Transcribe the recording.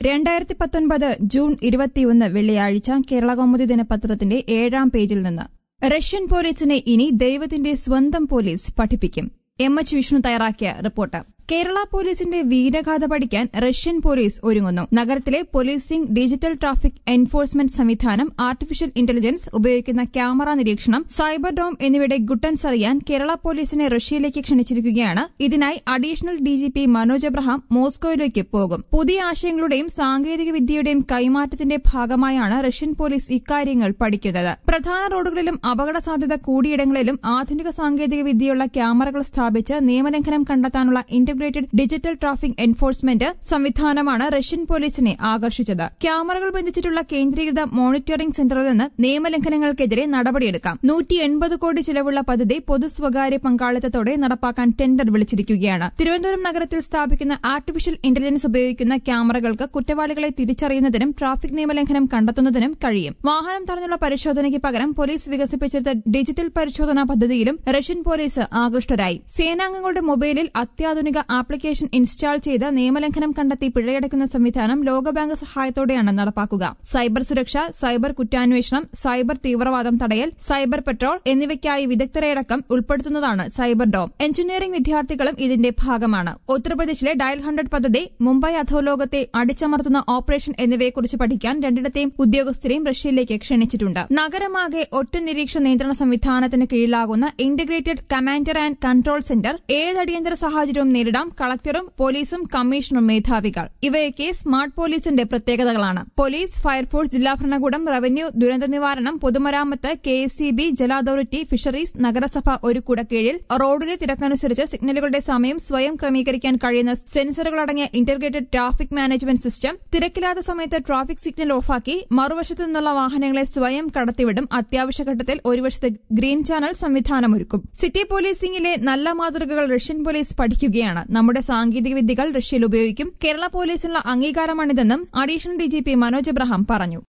രണ്ടായിരത്തി പത്തൊൻപത് ജൂൺ ഇരുപത്തിയൊന്ന് വെള്ളിയാഴ്ച കേരള കൗമുദി ദിനപത്രത്തിന്റെ ഏഴാം പേജിൽ നിന്ന് റഷ്യൻ പോലീസിനെ ഇനി ദൈവത്തിന്റെ സ്വന്തം പോലീസ് പഠിപ്പിക്കും എം എച്ച് വിഷ്ണു തയ്യാറാക്കിയ റിപ്പോർട്ട് കേരള പോലീസിന്റെ വീരഗാഥ പഠിക്കാൻ റഷ്യൻ പോലീസ് ഒരുങ്ങുന്നു നഗരത്തിലെ പോലീസിംഗ് ഡിജിറ്റൽ ട്രാഫിക് എൻഫോഴ്സ്മെന്റ് സംവിധാനം ആർട്ടിഫിഷ്യൽ ഇന്റലിജൻസ് ഉപയോഗിക്കുന്ന ക്യാമറ നിരീക്ഷണം സൈബർ ഡോം എന്നിവയുടെ ഗുട്ടൻസ് അറിയാൻ കേരള പോലീസിനെ റഷ്യയിലേക്ക് ക്ഷണിച്ചിരിക്കുകയാണ് ഇതിനായി അഡീഷണൽ ഡിജിപി മനോജ് എബ്രഹാം മോസ്കോയിലേക്ക് പോകും പുതിയ ആശയങ്ങളുടെയും സാങ്കേതിക വിദ്യയുടെയും കൈമാറ്റത്തിന്റെ ഭാഗമായാണ് റഷ്യൻ പോലീസ് ഇക്കാര്യങ്ങൾ പഠിക്കുന്നത് പ്രധാന റോഡുകളിലും അപകട സാധ്യത കൂടിയിടങ്ങളിലും ആധുനിക സാങ്കേതിക വിദ്യയുള്ള ക്യാമറകൾ സ്ഥാപിച്ച് നിയമലംഘനം കണ്ടെത്താനുള്ള ഇന്റഗ്രേറ്റഡ് ഡിജിറ്റൽ ട്രാഫിക് എൻഫോഴ്സ്മെന്റ് സംവിധാനമാണ് റഷ്യൻ പോലീസിനെ ആകർഷിച്ചത് ക്യാമറകൾ ബന്ധിച്ചിട്ടുള്ള കേന്ദ്രീകൃത മോണിറ്ററിംഗ് സെന്ററിൽ നിന്ന് നിയമലംഘനങ്ങൾക്കെതിരെ നടപടിയെടുക്കാം നൂറ്റി എൺപത് കോടി ചിലവുള്ള പദ്ധതി പൊതു സ്വകാര്യ പങ്കാളിത്തത്തോടെ നടപ്പാക്കാൻ ടെൻഡർ വിളിച്ചിരിക്കുകയാണ് തിരുവനന്തപുരം നഗരത്തിൽ സ്ഥാപിക്കുന്ന ആർട്ടിഫിഷ്യൽ ഇന്റലിജൻസ് ഉപയോഗിക്കുന്ന ക്യാമറകൾക്ക് കുറ്റവാളികളെ തിരിച്ചറിയുന്നതിനും ട്രാഫിക് നിയമലംഘനം കണ്ടെത്തുന്നതിനും കഴിയും വാഹനം തടഞ്ഞുള്ള പരിശോധനയ്ക്ക് പകരം പോലീസ് വികസിപ്പിച്ചെടുത്ത ഡിജിറ്റൽ പരിശോധനാ പദ്ധതിയിലും റഷ്യൻ പോലീസ് ആകൃഷ്ടരായി സേനാംഗങ്ങളുടെ മൊബൈലിൽ അത്യാധുനിക ആപ്ലിക്കേഷൻ ഇൻസ്റ്റാൾ ചെയ്ത് നിയമലംഘനം കണ്ടെത്തി പിഴയടക്കുന്ന സംവിധാനം ലോകബാങ്ക് സഹായത്തോടെയാണ് നടപ്പാക്കുക സൈബർ സുരക്ഷ സൈബർ കുറ്റാന്വേഷണം സൈബർ തീവ്രവാദം തടയൽ സൈബർ പെട്രോൾ എന്നിവയ്ക്കായി വിദഗ്ധരെയടക്കം ഉൾപ്പെടുത്തുന്നതാണ് സൈബർ ഡോം എഞ്ചിനീയറിംഗ് വിദ്യാർത്ഥികളും ഇതിന്റെ ഭാഗമാണ് ഉത്തർപ്രദേശിലെ ഡയൽ ഹൺഡ്രഡ് പദ്ധതി മുംബൈ അധോലോകത്തെ അടിച്ചമർത്തുന്ന ഓപ്പറേഷൻ എന്നിവയെക്കുറിച്ച് പഠിക്കാൻ രണ്ടിടത്തെയും ഉദ്യോഗസ്ഥരെയും റഷ്യയിലേക്ക് ക്ഷണിച്ചിട്ടുണ്ട് നഗരമാകെ ഒറ്റ നിരീക്ഷണ നിയന്ത്രണ സംവിധാനത്തിന് കീഴിലാകുന്ന integrated commander and control centre ഏത് അടിയന്തര സാഹചര്യവും നേരിടാം കളക്ടറും പോലീസും കമ്മീഷണറും മേധാവികൾ ഇവയൊക്കെ സ്മാർട്ട് പോലീസിന്റെ പ്രത്യേകതകളാണ് പോലീസ് ഫയർഫോഴ്സ് ജില്ലാ ഭരണകൂടം റവന്യൂ ദുരന്ത നിവാരണം പൊതുമരാമത്ത് കെ എസ് സി ബി ജല അതോറിറ്റി ഫിഷറീസ് നഗരസഭ ഒരു കുടക്കീഴിൽ റോഡിലെ തിരക്കനുസരിച്ച് സിഗ്നലുകളുടെ സമയം സ്വയം ക്രമീകരിക്കാൻ കഴിയുന്ന സെൻസറുകളടങ്ങിയ ഇന്റഗ്രേറ്റഡ് ട്രാഫിക് മാനേജ്മെന്റ് സിസ്റ്റം തിരക്കില്ലാത്ത സമയത്ത് ട്രാഫിക് സിഗ്നൽ ഓഫാക്കി മറുവശത്തു നിന്നുള്ള വാഹനങ്ങളെ സ്വയം കടത്തിവിടും അത്യാവശ്യ ഘട്ടത്തിൽ ഒരു വശത്ത് ഗ്രീൻ ചാനൽ സംവിധാനമൊരുക്കും സിറ്റി പോലീസിംഗിലെ നല്ല മാതൃകകൾ റഷ്യൻ പോലീസ് പഠിക്കുകയാണ് നമ്മുടെ സാങ്കേതിക വിദ്യകൾ റഷ്യയിൽ ഉപയോഗിക്കും കേരള പോലീസിനുള്ള അംഗീകാരമാണിതെന്നും അഡീഷണൽ ഡിജിപി മനോജ് എബ്രഹാം പറഞ്ഞു